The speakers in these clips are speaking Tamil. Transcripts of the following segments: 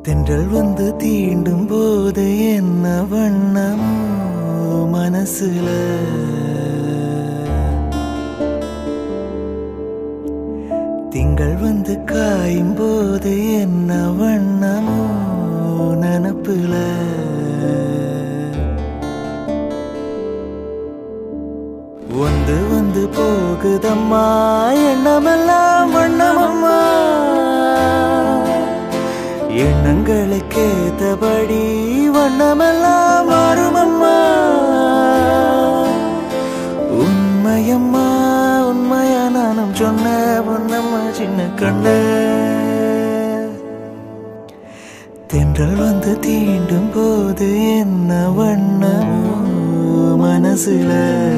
தென்றல் வந்து தீண்டும் போது என்ன வண்ணமோ மனசுல திங்கள் வந்து காயும் போது என்ன வண்ணமோ நினப்புல வந்து வந்து போகுதம்மா எண்ணமெல்லாம் வண்ணமம்மா எண்ணங்களுக்கேத்தபடி வண்ணமெல்லாம் மாறுமம்மா உண்மையம்மா உண்மையா நானும் சொன்ன பொன்னம்மா சின்ன கண்ண தென்றல் வந்து தீண்டும் போது என்ன வண்ணமோ மனசுல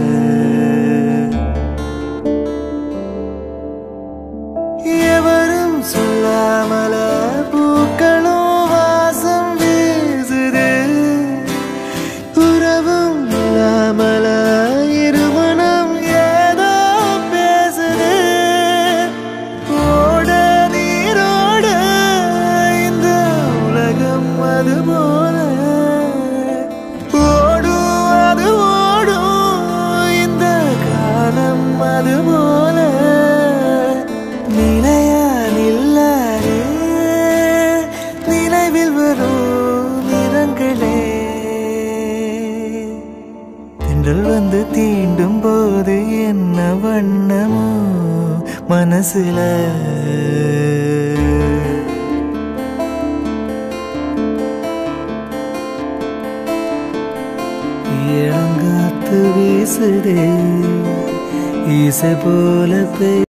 எவரும் சொல்லாமல பூக்களும் வாசம் வீசுது உறவும் இல்லாமல இருமணம் ஏதோ பேசுது ஓட நீரோட இந்த உலகம் அது போல ஓடும் அது ஓடும் இந்த காலம் அது போல நிலையா நில்லாரே நினைவில் வரும் நிறங்களே தென்றல் வந்து தீண்டும் போது என்ன வண்ணமோ மனசுல இளங்காத்து வீசுதே ஈசை போல பெய்